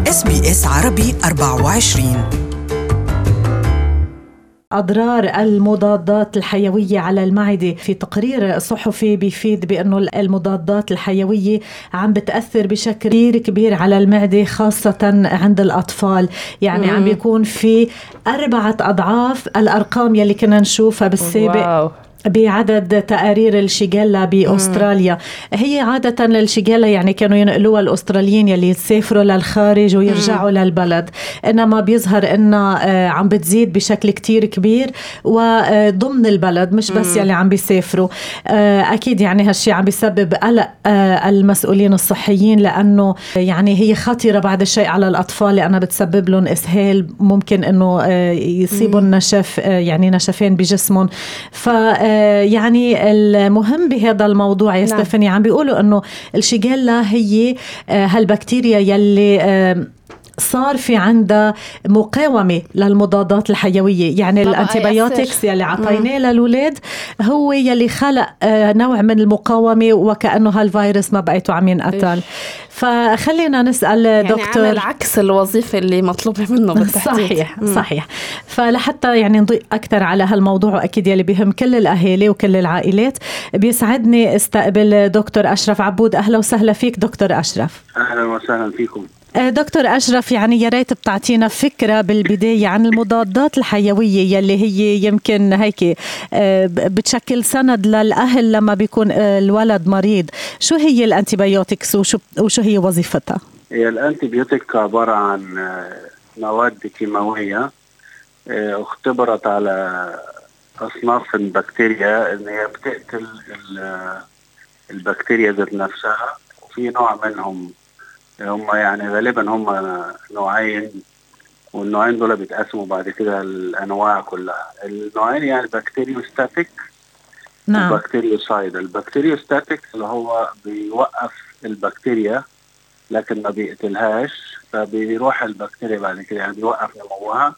اس بي اس عربي 24 أضرار المضادات الحيوية على المعدة في تقرير صحفي بيفيد بأنه المضادات الحيوية عم بتأثر بشكل كبير على المعدة خاصة عند الأطفال يعني مم. عم بيكون في أربعة أضعاف الأرقام يلي كنا نشوفها بالسابق واو. بعدد تقارير الشيجيلا باستراليا هي عاده الشيجيلا يعني كانوا ينقلوها الاستراليين يلي يسافروا للخارج ويرجعوا للبلد انما بيظهر انها آه، عم بتزيد بشكل كتير كبير وضمن البلد مش بس يلي عم بيسافروا آه، اكيد يعني هالشي عم بيسبب قلق آه، المسؤولين الصحيين لانه يعني هي خطيره بعد الشيء على الاطفال لانها بتسبب لهم اسهال ممكن انه يصيبهم نشف يعني نشفين بجسمهم ف يعني المهم بهذا الموضوع يا نعم. ستيفاني عم بيقولوا انه الشيجيلا هي آه، هالبكتيريا يلي آه، صار في عندها مقاومه للمضادات الحيويه يعني الانتيبيوتكس يلي عطيناه للاولاد هو يلي خلق آه، نوع من المقاومه وكانه هالفيروس ما بقيته عم ينقتل فخلينا نسال يعني دكتور عمل عكس الوظيفه اللي مطلوبه منه بالتحديد صحيح مم. صحيح فلحتى يعني نضيء اكثر على هالموضوع واكيد يلي بهم كل الاهالي وكل العائلات بيسعدني استقبل دكتور اشرف عبود اهلا وسهلا فيك دكتور اشرف اهلا وسهلا فيكم آه، دكتور أشرف يعني يا ريت بتعطينا فكرة بالبداية عن المضادات الحيوية يلي هي يمكن هيك آه، بتشكل سند للأهل لما بيكون آه، الولد مريض شو هي الأنتيبيوتكس وشو, وشو هي وظيفتها؟ هي الأنتيبيوتيك عبارة عن مواد كيماوية اختبرت على أصناف البكتيريا إن هي بتقتل البكتيريا ذات نفسها وفي نوع منهم هم يعني غالبا هم نوعين والنوعين دول بيتقسموا بعد كده الانواع كلها النوعين يعني البكتيريوستاتيك نعم البكتيريوسايد البكتيريوستاتيك اللي هو بيوقف البكتيريا لكن ما بيقتلهاش فبيروح البكتيريا بعد كده يعني بيوقف نموها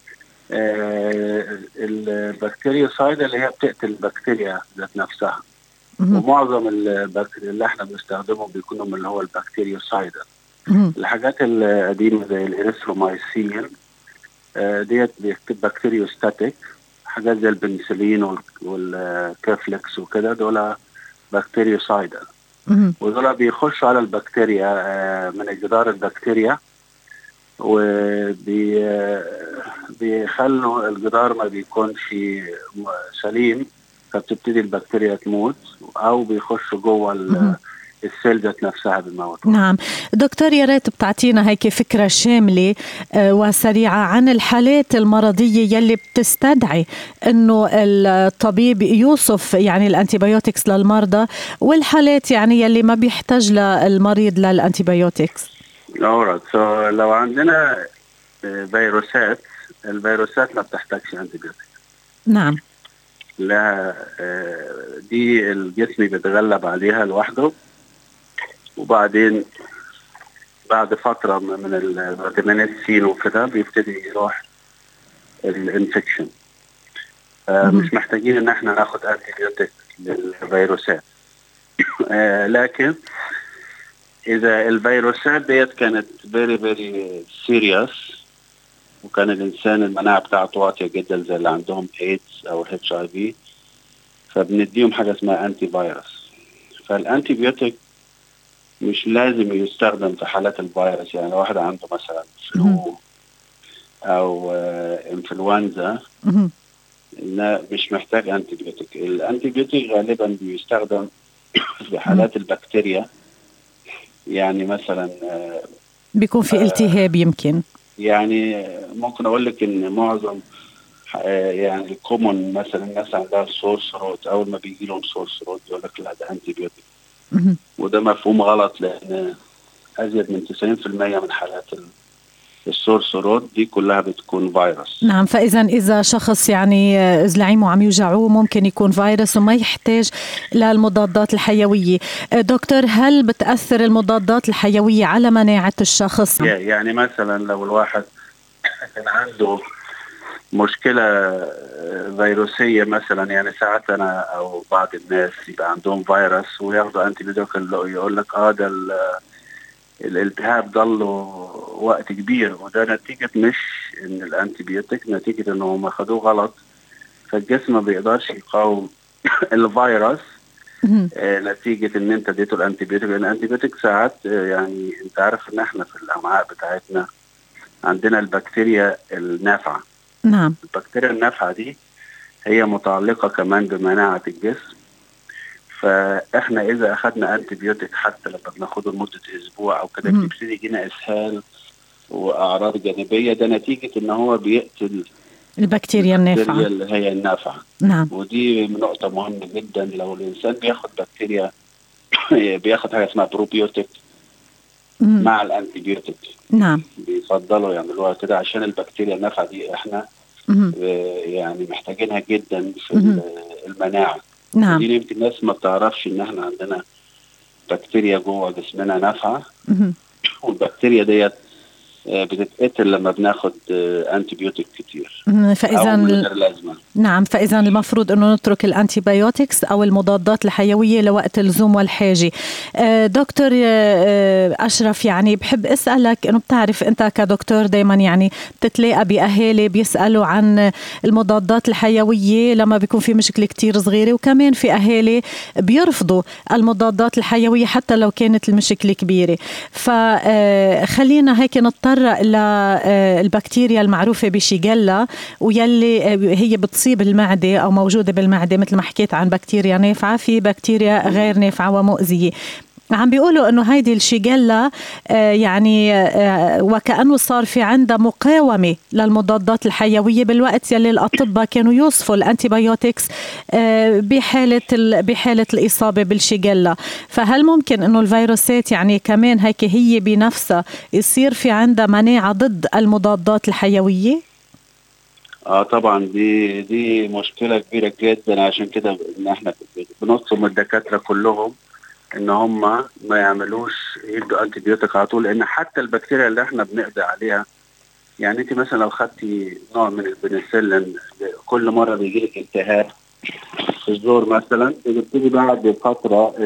آه البكتيريوسايد اللي هي بتقتل البكتيريا ذات نفسها ومعظم البكتيريا اللي احنا بنستخدمه بيكونوا من اللي هو البكتيريوسايد الحاجات القديمه زي الاريثرومايسين آه، ديت بكتيريوستاتيك حاجات زي البنسلين والكافلكس وكده دول بكتيريوسايدال ودول بيخشوا على البكتيريا آه، من جدار البكتيريا وبيخلوا الجدار ما بيكونش سليم فبتبتدي البكتيريا تموت او بيخشوا جوه السيل ذات نفسها بموت نعم دكتور يا ريت بتعطينا هيك فكرة شاملة آه، وسريعة عن الحالات المرضية يلي بتستدعي انه الطبيب يوصف يعني الانتيبيوتكس للمرضى والحالات يعني يلي ما بيحتاج للمريض للانتيبيوتكس اوريت سو لو عندنا آه، فيروسات الفيروسات ما بتحتاجش انتيبيوتكس نعم لا آه، دي الجسم بيتغلب عليها لوحده وبعدين بعد فترة من الفيتامينات سين وكده بيبتدي يروح الانفكشن آه مش محتاجين ان احنا ناخد انتيبيوتيك للفيروسات آه لكن اذا الفيروسات ديت كانت فيري فيري سيريس وكان الانسان المناعه بتاعته واطيه جدا زي اللي عندهم ايدز او اتش اي في فبنديهم حاجه اسمها انتي فيروس فالانتي بيوتيك مش لازم يستخدم في حالات الفيروس يعني لو واحد عنده مثلا فلو او انفلونزا لا مش محتاج انتي بيوتيك الانتي بيوتيك غالبا بيستخدم في حالات البكتيريا يعني مثلا آه، بيكون في التهاب يمكن يعني ممكن اقول لك ان معظم آه، يعني كومون مثلا الناس عندها سورس روت اول ما بيجي لهم سورس روت يقول لك لا ده انتي بيوتيك وده مفهوم غلط لان ازيد من 90% من حالات السورس رود دي كلها بتكون فيروس نعم فاذا اذا شخص يعني زلعيمه عم يوجعوه ممكن يكون فيروس وما يحتاج للمضادات الحيويه دكتور هل بتاثر المضادات الحيويه على مناعه الشخص يعني مثلا لو الواحد كان عنده مشكله فيروسيه مثلا يعني ساعات انا او بعض الناس يبقى عندهم فيروس وياخدوا انتي بيوتيك يقول لك اه ده الالتهاب ضله وقت كبير وده نتيجه مش ان الانتيبيوتيك نتيجه ان هم خدوه غلط فالجسم ما بيقدرش يقاوم الفيروس آه نتيجه ان انت اديته الانتيبيوتيك لان الانتيبيوتيك ساعات آه يعني انت عارف ان احنا في الامعاء بتاعتنا عندنا البكتيريا النافعه نعم البكتيريا النافعه دي هي متعلقه كمان بمناعه الجسم فاحنا اذا اخذنا انتي بيوتيك حتى لما بناخده لمده اسبوع او كده بيبتدي يجينا اسهال واعراض جانبيه ده نتيجه ان هو بيقتل البكتيريا النافعه اللي هي النافعه نعم ودي نقطه مهمه جدا لو الانسان بياخد بكتيريا بياخد حاجه اسمها بروبيوتيك مع الانتي بيوتيك نعم بيفضلوا يعملوها كده عشان البكتيريا النافعه دي احنا يعني محتاجينها جدا في المناعه نعم دي يمكن الناس ما بتعرفش ان احنا عندنا بكتيريا جوه جسمنا نافعه والبكتيريا ديت بتتقتل لما بناخد انتي بيوتيك كتير فاذا لازمه نعم فاذا المفروض انه نترك الانتي بايوتكس او المضادات الحيويه لوقت اللزوم والحاجه دكتور اشرف يعني بحب اسالك انه بتعرف انت كدكتور دائما يعني بتتلاقى باهالي بيسالوا عن المضادات الحيويه لما بيكون في مشكله كتير صغيره وكمان في اهالي بيرفضوا المضادات الحيويه حتى لو كانت المشكله كبيره فخلينا هيك نضطر للبكتيريا المعروفة بشيجيلا ويلي هي بتصيب المعدة أو موجودة بالمعدة مثل ما حكيت عن بكتيريا نافعة في بكتيريا غير نافعة ومؤذية عم بيقولوا انه هيدي الشيجيلا آه يعني آه وكانه صار في عندها مقاومه للمضادات الحيويه بالوقت يلي الاطباء كانوا يوصفوا الانتيبيوتكس آه بحاله بحاله الاصابه بالشيجيلا فهل ممكن انه الفيروسات يعني كمان هيك هي بنفسها يصير في عندها مناعه ضد المضادات الحيويه اه طبعا دي دي مشكله كبيره جدا عشان كده ان احنا بنطلب الدكاتره كلهم ان هم ما يعملوش يدوا انتي بيوتيك على طول لان حتى البكتيريا اللي احنا بنقضي عليها يعني انت مثلا لو خدتي نوع من البنسلين كل مره بيجي لك التهاب في الزور مثلا بتبتدي بعد فتره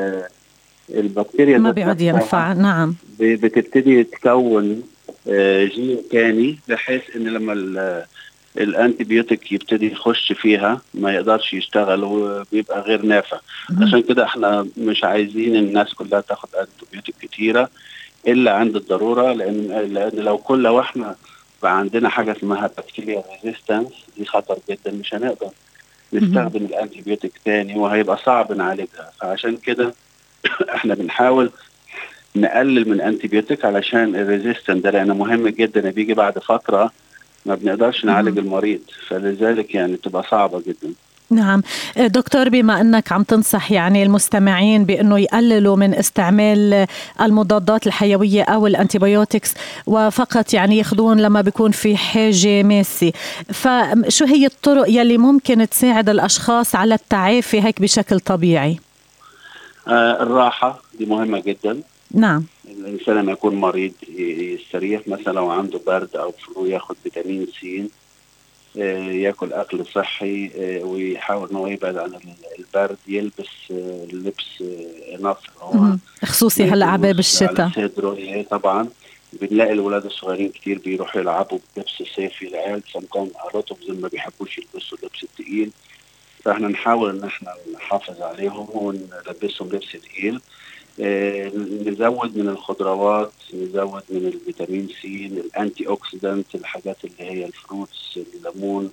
البكتيريا ما بيقعد ينفع نعم بتبتدي تكون جين تاني بحيث ان لما الانتي بيوتيك يبتدي يخش فيها ما يقدرش يشتغل وبيبقى غير نافع عشان كده احنا مش عايزين الناس كلها تاخد انتي بيوتيك كتيره الا عند الضروره لان لان لو كل لو احنا بقى عندنا حاجه اسمها بكتيريا ريزيستنس دي خطر جدا مش هنقدر نستخدم الانتي بيوتيك تاني وهيبقى صعب نعالجها فعشان كده احنا بنحاول نقلل من انتي بيوتيك علشان الريزيستنس ده لانه مهم جدا بيجي بعد فتره ما بنقدرش نعالج المريض فلذلك يعني تبقى صعبه جدا نعم دكتور بما انك عم تنصح يعني المستمعين بانه يقللوا من استعمال المضادات الحيويه او الانتيبيوتكس وفقط يعني ياخذون لما بيكون في حاجه ماسه فشو هي الطرق يلي ممكن تساعد الاشخاص على التعافي هيك بشكل طبيعي آه الراحه دي مهمه جدا نعم الانسان لما يكون مريض يستريح مثلا لو عنده برد او فلو ياخد فيتامين سي ياكل اكل صحي ويحاول ان هو يبعد عن البرد يلبس لبس نصر هو خصوصي هلا عباب الشتاء صدره طبعا بنلاقي الولاد الصغيرين كتير بيروحوا يلعبوا بلبس صيفي العيال سمكان قراتهم زي ما بيحبوش يلبسوا اللبس التقيل فاحنا نحاول ان احنا نحافظ عليهم ونلبسهم لبس تقيل آه نزود من الخضروات نزود من الفيتامين سي الانتي اوكسيدانت الحاجات اللي هي الفروتس الليمون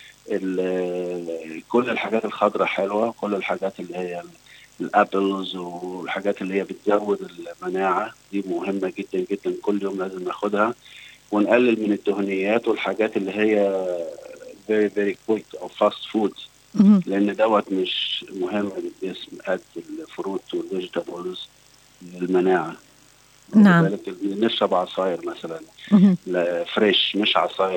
كل الحاجات الخضراء حلوه كل الحاجات اللي هي الابلز والحاجات اللي هي بتزود المناعه دي مهمه جدا جدا كل يوم لازم ناخدها ونقلل من الدهنيات والحاجات اللي هي فيري فيري كويك او فاست فود لان دوت مش مهم للجسم قد الفروت والفيجيتابلز للمناعه نعم نشرب عصاير مثلا لا فريش مش عصاير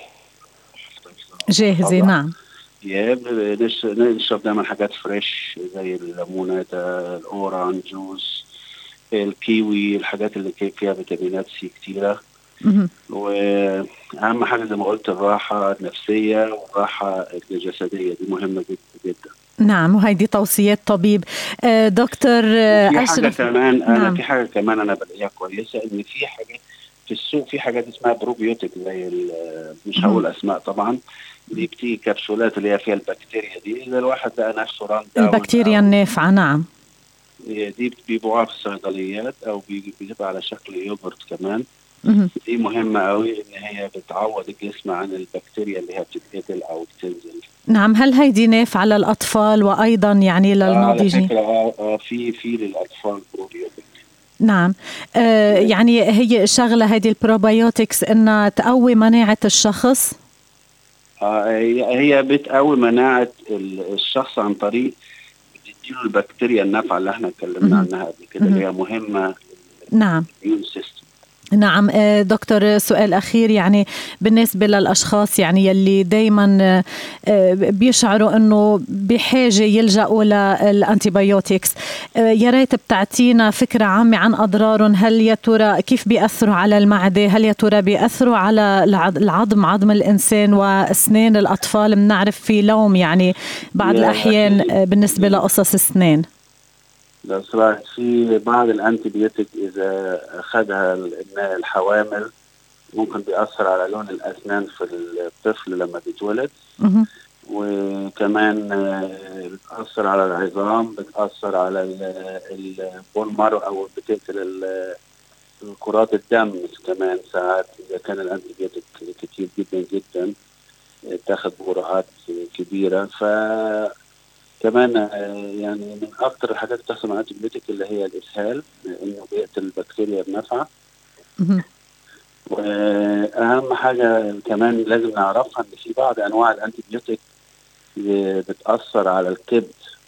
جاهزه نعم يا نشرب دايما حاجات فريش زي الليمونات الاورانج جوز الكيوي الحاجات اللي فيها فيتامينات سي كتيره واهم حاجه زي ما قلت الراحه النفسيه والراحه الجسديه دي مهمه جدا جدا نعم وهيدي توصيات طبيب دكتور في حاجه كمان انا نعم. في حاجه كمان انا بلاقيها كويسه ان في حاجات في السوق في حاجات اسمها بروبيوتيك زي مش هقول اسماء طبعا دي بتيجي كبسولات اللي هي فيها البكتيريا دي اذا الواحد لقى نفسه ران البكتيريا النافعه نعم دي بيبيعوها في الصيدليات او بتبقى على شكل يوجرت كمان دي مهمه قوي ان هي بتعوض الجسم عن البكتيريا اللي هي بتتقتل او بتنزل نعم هل هيدي نافعه للاطفال وايضا يعني للناضجين؟ على فكره اه في في للاطفال بروبيوتيك نعم آه يعني هي شغله هذه البروبايوتكس انها تقوي مناعه الشخص آه هي هي بتقوي مناعه الشخص عن طريق بتديله البكتيريا النافعه اللي احنا اتكلمنا عنها قبل كده اللي هي مهمه نعم سيستم نعم دكتور سؤال أخير يعني بالنسبة للأشخاص يعني يلي دايما بيشعروا أنه بحاجة يلجأوا للأنتيبيوتكس يا ريت بتعطينا فكرة عامة عن أضرارهم هل يا ترى كيف بيأثروا على المعدة هل يا ترى بيأثروا على العظم عظم الإنسان وأسنان الأطفال بنعرف في لوم يعني بعض الأحيان بالنسبة لقصص السنان لو سمحت في بعض الانتيبيوتيك اذا اخذها الحوامل ممكن بيأثر على لون الاسنان في الطفل لما بيتولد وكمان بتأثر على العظام بتأثر على البون مارو او بتقتل كرات الدم كمان ساعات اذا كان الانتيبيوتيك كتير جدا جدا تاخد جرعات كبيره ف كمان يعني من اكثر الحاجات اللي بتحصل مع الانتيبيوتيك اللي هي الاسهال انه بيقتل البكتيريا بنفعه واهم حاجه كمان لازم نعرفها ان في بعض انواع الانتيبيوتيك بتاثر على الكبد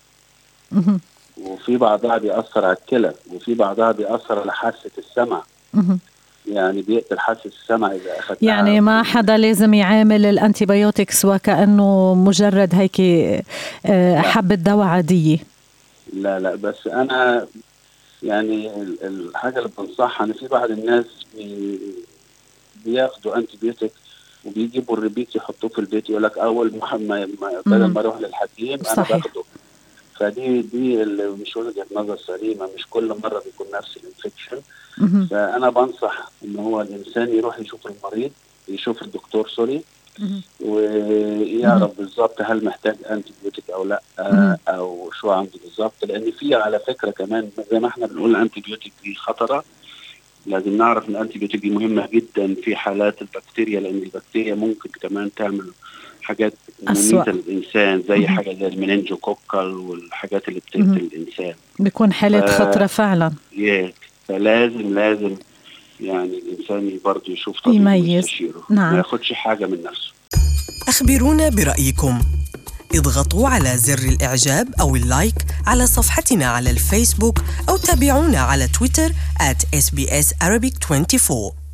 وفي بعضها بيأثر على الكلى وفي بعضها بيأثر على حاسه السمع يعني بيقتل حاسه السمع اذا اخذ يعني ما حدا لازم يعامل الانتيبيوتكس وكانه مجرد هيك حبه دواء عاديه لا لا بس انا يعني الحاجه اللي بنصحها ان في بعض الناس بي بياخدوا انتيبيوتيك وبيجيبوا الريبيت يحطوه في البيت يقول لك اول ما بدل ما اروح للحكيم انا باخده فدي دي اللي مش وجهه نظر سليمه مش كل مره بيكون نفس الانفكشن فانا بنصح ان هو الانسان يروح يشوف المريض يشوف الدكتور سوري ويعرف بالظبط هل محتاج انتيبيوتيك او لا او شو عنده بالظبط لان في على فكره كمان زي ما احنا بنقول الانتيبيوتيك دي خطره لازم نعرف ان الانتيبيوتيك دي مهمه جدا في حالات البكتيريا لان البكتيريا ممكن كمان تعمل حاجات مميته للانسان زي مم. حاجه زي المننجوكوكال والحاجات اللي بتقتل الانسان بيكون حالات ف... خطره فعلا yeah. فلازم لازم يعني الانسان برضه يشوف طبيب يميز نعم. ما ياخدش حاجه من نفسه اخبرونا برايكم اضغطوا على زر الاعجاب او اللايك على صفحتنا على الفيسبوك او تابعونا على تويتر at sbs arabic 24